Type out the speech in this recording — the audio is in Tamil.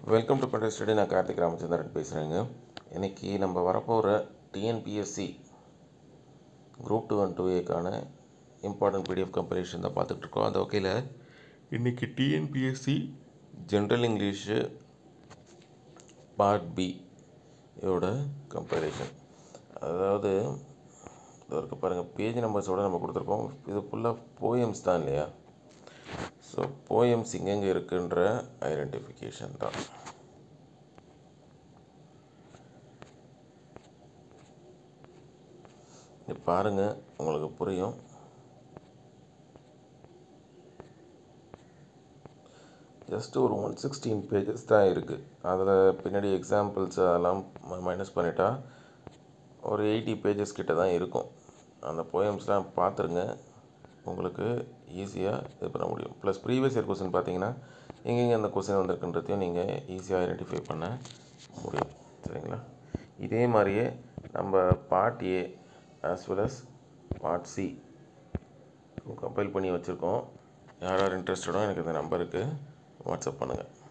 வெல்கம் டு பண்டை ஸ்டடி நான் கார்த்திக் ராமச்சந்திரன் பேசுகிறேங்க இன்றைக்கி நம்ம வரப்போகிற TNPSC group two and two ஏக்கான இம்பார்ட்டன்ட் பிடிஎஃப் கம்பெரிஷன் தான் பார்த்துட்ருக்கோம் அந்த வகையில் இன்றைக்கி TNPSC general English part B இதோட கம்பேரிஷன் அதாவது இதோ இருக்க பாருங்கள் பேஜ் நம்பர்ஸோடு நம்ம கொடுத்துருக்கோம் இது ஃபுல்லாக போயம்ஸ் தான் இல்லையா ஸோ போயம்ஸ் இங்கெங்கே இருக்குன்ற ஐடென்டிஃபிகேஷன் தான் இது பாருங்கள் உங்களுக்கு புரியும் ஜஸ்ட் ஒரு ஒன் சிக்ஸ்டீன் பேஜஸ் தான் இருக்குது அதில் பின்னாடி எக்ஸாம்பிள்ஸ் அதெல்லாம் மைனஸ் பண்ணிட்டா ஒரு எயிட்டி பேஜஸ் கிட்ட தான் இருக்கும் அந்த போயம்ஸ்லாம் பார்த்துருங்க உங்களுக்கு ஈஸியாக இது பண்ண முடியும் ப்ளஸ் ப்ரீவியஸ் இயர் கொஸ்டின் பார்த்தீங்கன்னா எங்கெங்கே அந்த கொஸ்டின் வந்திருக்குன்றதையும் நீங்கள் ஈஸியாக ஐடென்டிஃபை பண்ண முடியும் சரிங்களா இதே மாதிரியே நம்ம part A as well as part C compile பண்ணி வச்சுருக்கோம் யார் யார் இன்ட்ரெஸ்டடோ எனக்கு இந்த நம்பருக்கு வாட்ஸ்அப் பண்ணுங்கள்